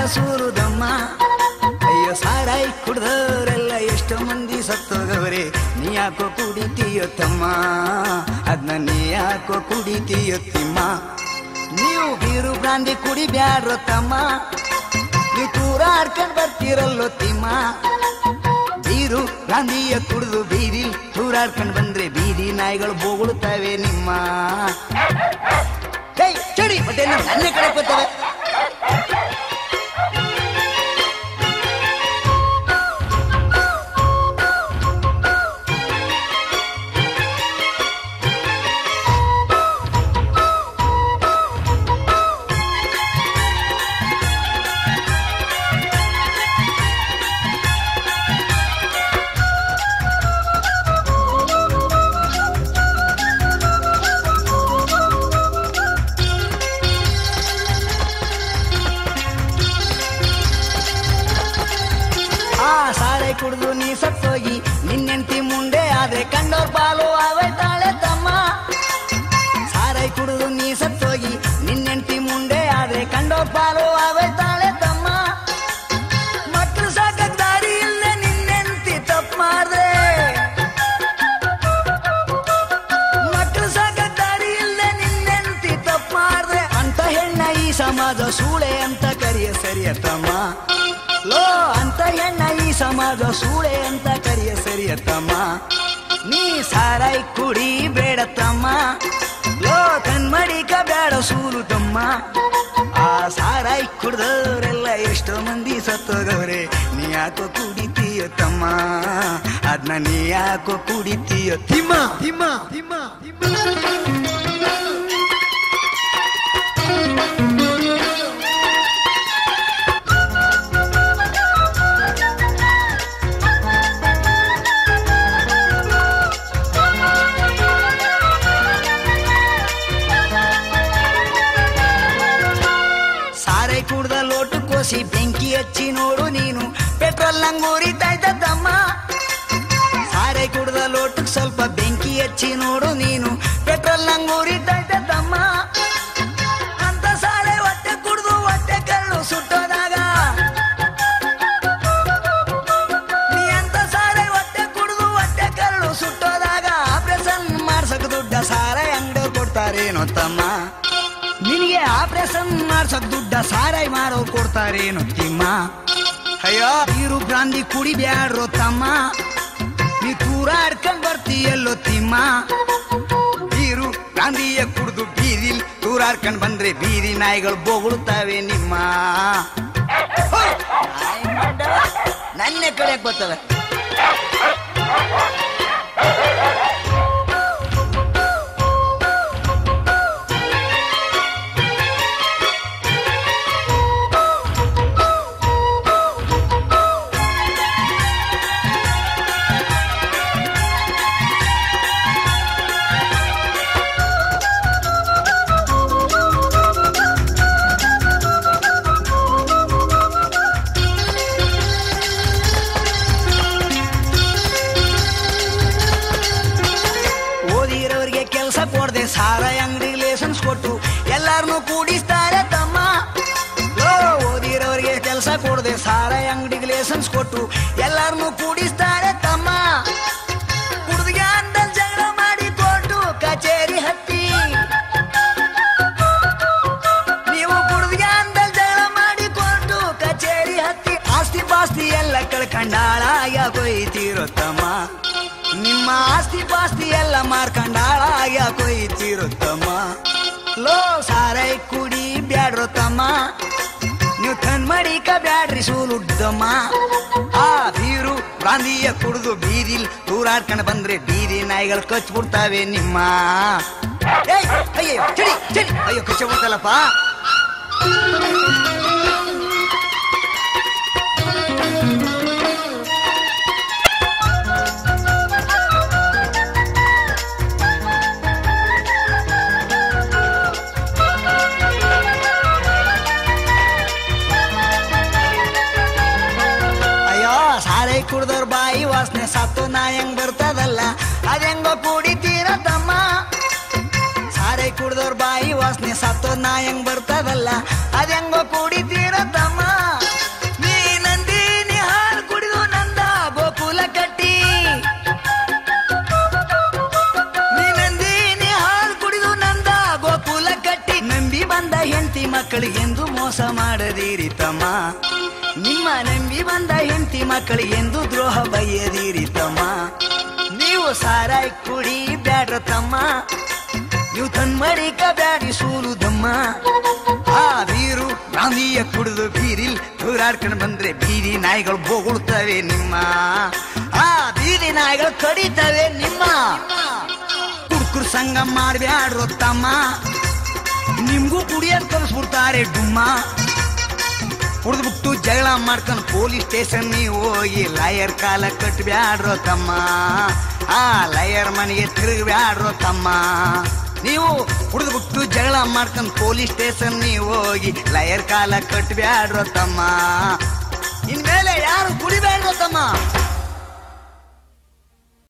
ಸೂರುದಮ್ಮ ಅಯ್ಯೋ ಸಾರಾಯಿ ಕುಡ್ದವರೆಲ್ಲ ಎಷ್ಟೋ ಮಂದಿ ಸತ್ತೋಗವ್ರೆ ನೀ ಯಾಕೋ ಕುಡಿತೀಯೋ ತಮ್ಮ ಅದ್ನ ನೀ ಯಾಕೋ ಕುಡಿತೀಯೋ ತಿಮ್ಮ ನೀವು ಬೀರು ಬ್ರಾಂದಿ ಕುಡಿಬ್ಯಾಡ್ರೋ ತಮ್ಮ ನೀವು ತೂರಾಡ್ಕೊಂಡ್ ಬರ್ತಿರಲ್ಲೋ ತಿಮ್ಮ ಬೀರು ಬ್ರಾಂದಿಯ ಕುಡಿದು ಬೀದಿ ತೂರಾಡ್ಕೊಂಡ್ ಬಂದ್ರೆ ಬೀದಿ ನಾಯಿಗಳು ಬೋಗುಳುತ್ತವೆ ನಿಮ್ಮ ಏಯ್, ಚಡಿ ಮತ್ತೆ ನನ್ನ ಕಡೆ ಬರ್ತವೆ ಆ ಸಾರೆ ಕುಡಿದು ನೀ ಸತ್ತೋಗಿ ನಿನ್ನೆಂಟಿ ಮುಂದೆ ಆದ್ರೆ ಕಂಡೋರ್ ಪಾಲು ಅವೈತಾಳೆ ತಮ್ಮ ಸಾರೈ ಕುಡಿದು ನೀ ಸತ್ತೋಗಿ ನಿನ್ನೆಂಟಿ ಮುಂದೆ ಆದ್ರೆ ಕಂಡೋರ್ ಪಾಲು ಅವೈತಾಳೆ ತಮ್ಮ ಮಕ್ಕಳು ಸಾಕಕ್ ದಾರಿ ಇಲ್ಲದೆ ನಿನ್ನೆಂಟಿ ತಪ್ಪು ಮಾಡ್ದೆ ಮಕ್ಕಳು ಸಾಕಕ್ ದಾರಿ ಇಲ್ಲದೆ ನಿನ್ನೆಂಟಿ ತಪ್ಪು ಮಾಡ್ದೆ ಅಂತ ಹೆಣ್ಣ ಈ ಸಮಾಜ ಸೂಳೆ ಅಂತ ಕರಿಯ ಸರಿಯ ತಮ್ಮ ಲೋ ಅಂತ ಹೆಣ್ಣ ಈ ಸಮಾಜ ಸೂಳೆ ಅಂತ ಕರಿಯ ಸರಿಯ ತಮ್ಮ ನೀ ಸಾರಾಯಿ ಕುಡಿ ಬೇಡ ತಮ್ಮ ಲೋ ಕಣ್ಮಡಿಕ ಬೇಡ ಸೂಲು ತಮ್ಮ ಆ ಸಾರಾಯಿ ಕುಡ್ದವ್ರೆಲ್ಲ ಎಷ್ಟೋ ಮಂದಿ ಸತ್ತೋಗವ್ರೆ ನೀ ಯಾಕೋ ಕುಡಿತೀಯ ತಮ್ಮ ಅದ್ನ ನೀ ಯಾಕೋ ಕುಡಿತೀಯ ತಿಮ್ಮ ತಿಮ್ಮ ತಿಮ್ಮ ತಿಮ್ಮ ಸಾರೆ ಕುಡ್ದ ಲೋಟು ಕೋಸಿ ಬೆಂಕಿ ಹಚ್ಚಿ ನೋಡು ನೀನು ಪೆಟ್ರೋಲ್ ನಂಗ್ ಉರಿತಾಯ್ತಮ್ಮ ಸಾರೆ ಕುಡ್ದ ಲೋಟಕ್ಕೆ ಸ್ವಲ್ಪ ಬೆಂಕಿ ಹಚ್ಚಿ ನೋಡು ನೀನು ಪೆಟ್ರೋಲ್ ನಂಗ್ ಉರಿತಾಯ್ತಮ್ಮ ಅಂತ ಸಾರೆ ಹೊಟ್ಟೆ ಕುಡ್ದು ಹೊಟ್ಟೆ ಕಳ್ಳು ಸುಟ್ಟೋದಾಗ ನೀ ಅಂತ ಸಾರೆ ಹೊಟ್ಟೆ ಕುಡ್ದು ಹೊಟ್ಟೆ ಕಳ್ಳು ಸುಟ್ಟೋದಾಗ ಆಪರೇಷನ್ ಮಾಡ್ಸಕ್ ದುಡ್ಡ ಸಾರೆ ಅಂಗಡಿ ಕೊಡ್ತಾರೇನೋ ತಮ್ಮ ನಿನಗೆ ಆಪರೇಷನ್ ಮಾಡ್ಸಕ್ ದುಡ್ಡ ಸಾರಾಯಿ ಮಾರೋರು ಕೊಡ್ತಾರೇನು ತಿಮ್ಮ ಅಯ್ಯೋ ನೀರು ಬ್ರಾಂದಿ ಕುಡಿಬ್ಯಾಡ್ರೋ ತಮ್ಮ ನೀ ತೂರಾಡ್ಕೊಂಡ್ ಬರ್ತೀಯಲ್ಲೋ ತಿಮ್ಮ ನೀರು ಬ್ರಾಂದಿಯ ಕುಡ್ದು ಬೀದಿಲ್ ತೂರಾಡ್ಕೊಂಡ್ ಬಂದ್ರೆ ಬೀದಿ ನಾಯಿಗಳು ಬೋಗುಳುತ್ತವೆ ನಿಮ್ಮ ಹೋಯ್! ನಾಯಿ ಮಾಡ್ದವ. ನನ್ನ ಕಡೆ ಬರ್ತವೆ ಓದಿರೋರಿಗೆ ಕೆಲಸ ಕೊಡದೆ ಸಾರ ಅಂಗಡಿ ಲೈಸೆನ್ಸ್ ಕೊಟ್ಟು ಎಲ್ಲಾರನು ಕೂಡಿಸ್ತಾರೆ ತಮ್ಮ ಲೋ ಓದಿರೋರಿಗೆ ಕೆಲಸ ಕೊಡದೆ ಸಾರ ಅಂಗಡಿಗೆ ಲೈಸೆನ್ಸ್ ಕೊಟ್ಟು ಎಲ್ಲಾರನು ಕೂಡಿಸ್ತಾರೆ ತಮ್ಮ ಕುಡ್ದಿಗೆ ಅಂದಲ್ಲಿ ಜಗಳ ಮಾಡಿ ಕೊಟ್ಟು ಕಚೇರಿ ಹತ್ತಿ ನೀವು ಕುಡ್ದಿಗೆ ಅಂದಲ್ಲಿ ಜಗಳ ಮಾಡಿ ಕೊಟ್ಟು ಕಚೇರಿ ಹತ್ತಿ ಆಸ್ತಿ ಪಾಸ್ತಿ ಎಲ್ಲ ಕಳ್ಕಂಡಾಳ ಯಾಕೋಯ್ತಿರೋ ತಮ್ಮ ನಿಮ್ಮ ಆಸ್ತಿ ಪಾಸ್ತಿ ಎಲ್ಲ ಮಾರ್ಕಂಡಾಳ ಯಾಕೋಯ್ತಿರೋ ತಮ್ಮ ಲೋ ಸಾರೈ ಕುಡಿ ಬ್ಯಾಡ್ರೋ ತಮ್ಮ ನೀವು ಕಣ್ಮಡಿಕ ಬ್ಯಾಡ್ರಿ ಸೂಲುಡ್ಡಮ್ಮ ಆ ಬೀರು ಬ್ರಾಂದಿಯ ಕುಡಿದು ಬೀದಿಲ್ ತೂರಾಡ್ಕೊಂಡ್ ಬಂದ್ರೆ ಬೀದಿ ನಾಯಿಗಳು ಕಚ್ಬಿಡ್ತಾವೆ ನಿಮ್ಮ ಏಯ್, ಅಯ್ಯೋ ಚಡಿ ಚಡಿ ಅಯ್ಯೋ ಕಚ್ಚ ಬಿಡ್ತಲ್ಲಪ್ಪ ಅಯ್ಯೋ ಸಾರೆ ಕುಡ್ದವ್ರ ಬಾಯಿ ವಾಸನೆ ಸತ್ತು ನಾ ಹೆಂಗ್ ಬರ್ತದಲ್ಲ ಅದೆಂಗೋ ಕುಡಿತೀರ ತಮ್ಮ ಸಾರೆ ಕುಡ್ದವ್ರ ಬಾಯಿ ವಾಸನೆ ಸತ್ತು ನಾ ಹೆಂಗ್ ಬರ್ತದಲ್ಲ ಅದೆಂಗೋ ಕುಡಿತೀರ ತಮ್ಮ ತಮ್ಮ ನಿಮ್ಮ ನಂಬಿ ಬಂದ ಹೆಂಡತಿ ಮಕ್ಕಳಿಗೆ ಎಂದು ದ್ರೋಹ ಬಯ್ಯದಿರಿ ತಮ್ಮ ನೀವು ಸಾರಾಯಿ ಕುಡಿ ಬ್ಯಾಡ್ರ ತಮ್ಮ ನೀವು ತನ್ಮಡಿಕ ಬ್ಯಾಡಿ ಸೂಲುದಮ್ಮ ಆ ಬೀರು ಗಾಂಧಿಯ ಕುಡಿದು ಬೀರಿಲ್ ತೂರಾಡ್ಕೊಂಡು ಬಂದ್ರೆ ಬೀದಿ ನಾಯಿಗಳು ಬೋಗುಳ್ತವೆ ನಿಮ್ಮ ಆ ಬೀದಿ ನಾಯಿಗಳು ಕಡಿತವೆ ನಿಮ್ಮ ಕುಡ್ಕುರ್ ಸಂಘ ಮಾಡ್ಬ್ಯಾಡ್ರೋ ತಮ್ಮ ನಿಮ್ಗೂ ಕುಡಿಯಂತ ಕಲಿಸ್ಬಿಡ್ತಾರೆ ಡುಮ್ಮ ಕುಡಿದ್ಬಿಟ್ಟು ಜಗಳ ಮಾಡ್ಕೊಂಡು ಪೊಲೀಸ್ ಸ್ಟೇಷನ್ ನೀವು ಹೋಗಿ ಲಾಯರ್ ಕಾಲ ಕಟ್ಬ್ಯಾಡ್ರೋ ತಮ್ಮ ಆ ಲಾಯರ್ ಮನೆಗೆ ತಿರುಗ್ಬ್ಯಾಡ್ರೋ ತಮ್ಮ ನೀವು ಕುಡಿದ್ಬಿಟ್ಟು ಜಗಳ ಮಾಡ್ಕೊಂಡು ಪೊಲೀಸ್ ಸ್ಟೇಷನ್ ನೀವು ಹೋಗಿ ಲಾಯರ್ ಕಾಲ ಕಟ್ಬ್ಯಾಡ್ರೋ ತಮ್ಮ ಇನ್ಮೇಲೆ ಯಾರು ಕುಡಿಬ್ಯಾಡ್ರೋ ತಮ್ಮ